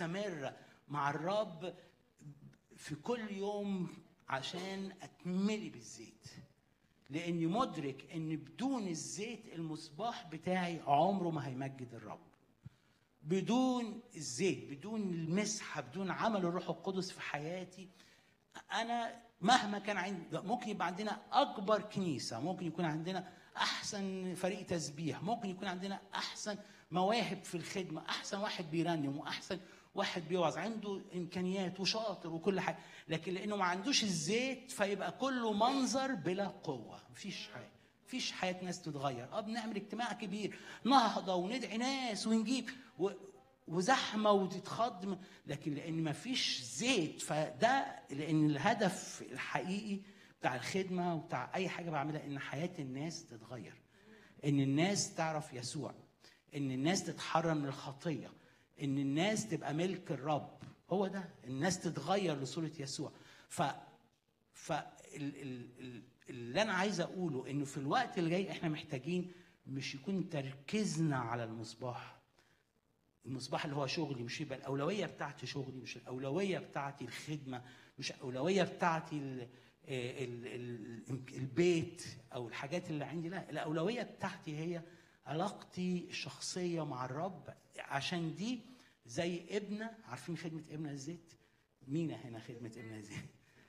استمر مع الرب في كل يوم عشان اتملي بالزيت لاني مدرك ان بدون الزيت المصباح بتاعي عمره ما هيمجد الرب بدون الزيت بدون المسحه بدون عمل الروح القدس في حياتي انا مهما كان عندي ممكن يبقى عندنا اكبر كنيسه ممكن يكون عندنا احسن فريق تسبيح ممكن يكون عندنا احسن مواهب في الخدمه احسن واحد بيرنم واحسن واحد بيوعظ عنده امكانيات وشاطر وكل حاجه لكن لانه ما عندوش الزيت فيبقى كله منظر بلا قوه مفيش حاجه مفيش حياه ناس تتغير اه بنعمل اجتماع كبير نهضه وندعي ناس ونجيب و... وزحمه وتتخض لكن لان ما فيش زيت فده لان الهدف الحقيقي بتاع الخدمه وبتاع اي حاجه بعملها ان حياه الناس تتغير ان الناس تعرف يسوع ان الناس تتحرر من الخطيه ان الناس تبقى ملك الرب هو ده الناس تتغير لصوره يسوع ف ف ال... ال... ال... اللي انا عايز اقوله انه في الوقت اللي جاي احنا محتاجين مش يكون تركيزنا على المصباح المصباح اللي هو شغلي مش يبقى الاولويه بتاعتي شغلي مش الاولويه بتاعتي الخدمه مش الاولويه بتاعتي ال ال ال البيت او الحاجات اللي عندي لا الاولويه بتاعتي هي علاقتي الشخصيه مع الرب عشان دي زي ابنه عارفين خدمه ابنه الزيت مين هنا خدمه ابنه الزيت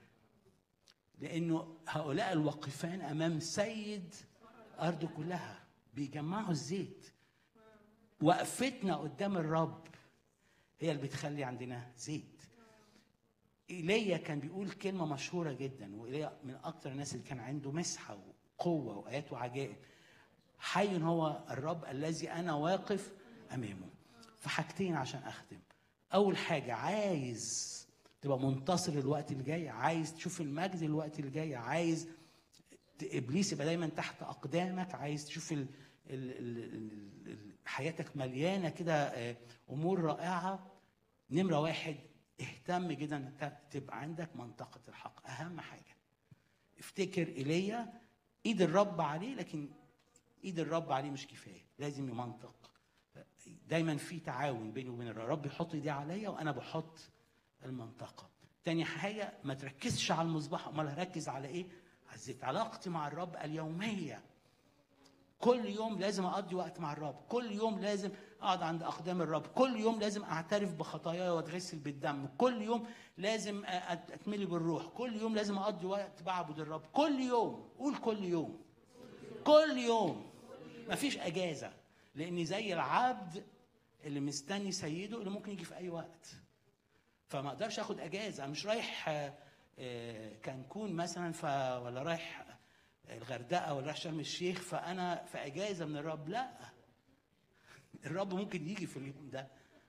لانه هؤلاء الواقفان امام سيد ارض كلها بيجمعوا الزيت وقفتنا قدام الرب هي اللي بتخلي عندنا زيت ايليا كان بيقول كلمه مشهوره جدا وايليا من اكتر الناس اللي كان عنده مسحه وقوه وايات وعجائب حي هو الرب الذي انا واقف امامه فحاجتين عشان اختم اول حاجه عايز تبقى منتصر الوقت اللي جاي عايز تشوف المجد الوقت اللي جاي عايز ابليس يبقى دايما تحت اقدامك عايز تشوف ال ال ال ال حياتك مليانه كده امور رائعه نمره واحد اهتم جدا انك تبقى عندك منطقه الحق اهم حاجه افتكر ايليا ايد الرب عليه لكن ايد الرب عليه مش كفايه لازم يمنطق دايما في تعاون بيني وبين الرب الرب يحط ايديه عليا وانا بحط المنطقه تاني حاجه ما تركزش على المصباح امال هركز على ايه على الزيت علاقتي مع الرب اليوميه كل يوم لازم اقضي وقت مع الرب كل يوم لازم اقعد عند اقدام الرب كل يوم لازم اعترف بخطاياي واتغسل بالدم كل يوم لازم اتملي بالروح كل يوم لازم اقضي وقت بعبد الرب كل يوم قول كل يوم كل يوم مفيش اجازه لاني زي العبد اللي مستني سيده اللي ممكن يجي في اي وقت فما اقدرش اخد اجازه مش رايح كانكون مثلا ف ولا رايح الغردقه ولا رايح شرم الشيخ فانا في اجازه من الرب لا الرب ممكن يجي في اليوم ده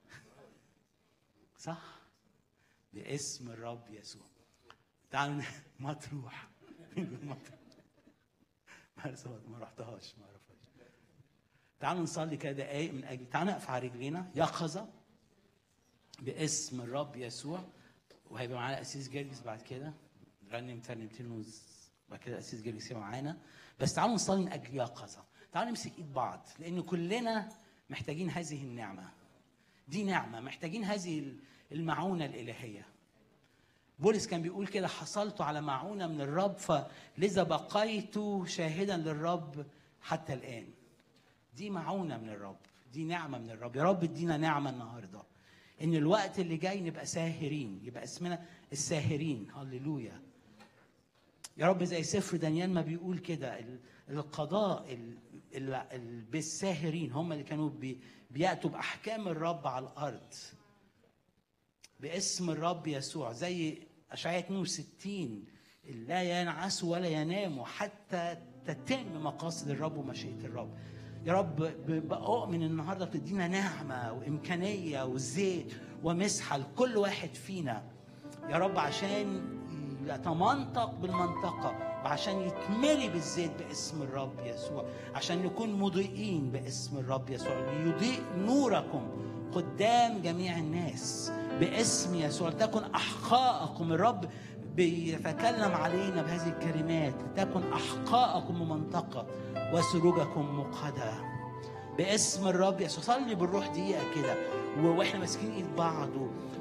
صح باسم الرب يسوع تعالوا مطروح مرسى ما رحتهاش ما اعرفهاش تعالوا نصلي كده دقايق من اجل تعالوا نقف على رجلينا يقظه باسم الرب يسوع وهيبقى معانا اسيس جرجس بعد كده نرنم ترنيمتين بعد كده اسيس جرجس معانا بس تعالوا نصلي من اجل يقظه تعالوا نمسك ايد بعض لان كلنا محتاجين هذه النعمه دي نعمه محتاجين هذه المعونه الالهيه بولس كان بيقول كده حصلت على معونه من الرب فلذا بقيت شاهدا للرب حتى الان دي معونه من الرب دي نعمه من الرب يا رب ادينا نعمه النهارده ان الوقت اللي جاي نبقى ساهرين يبقى اسمنا الساهرين هللويا يا رب زي سفر دانيال ما بيقول كده القضاء بالساهرين هم اللي كانوا بياتوا باحكام الرب على الارض باسم الرب يسوع زي اشعياء 62 لا ينعس ولا ينام حتى تتم مقاصد الرب ومشيئه الرب يا رب بأؤمن النهارده بتدينا نعمه وامكانيه وزيت ومسحه لكل واحد فينا يا رب عشان يتمنطق بالمنطقه وعشان يتملي بالزيت باسم الرب يسوع عشان نكون مضيئين باسم الرب يسوع ليضيء نوركم قدام جميع الناس باسم يسوع لتكن احقاءكم الرب بيتكلم علينا بهذه الكلمات لتكن احقاءكم ممنطقه وسروجكم مقهده باسم الرب يسوع صلي بالروح دقيقه كده و- واحنا ماسكين ايد بعض و-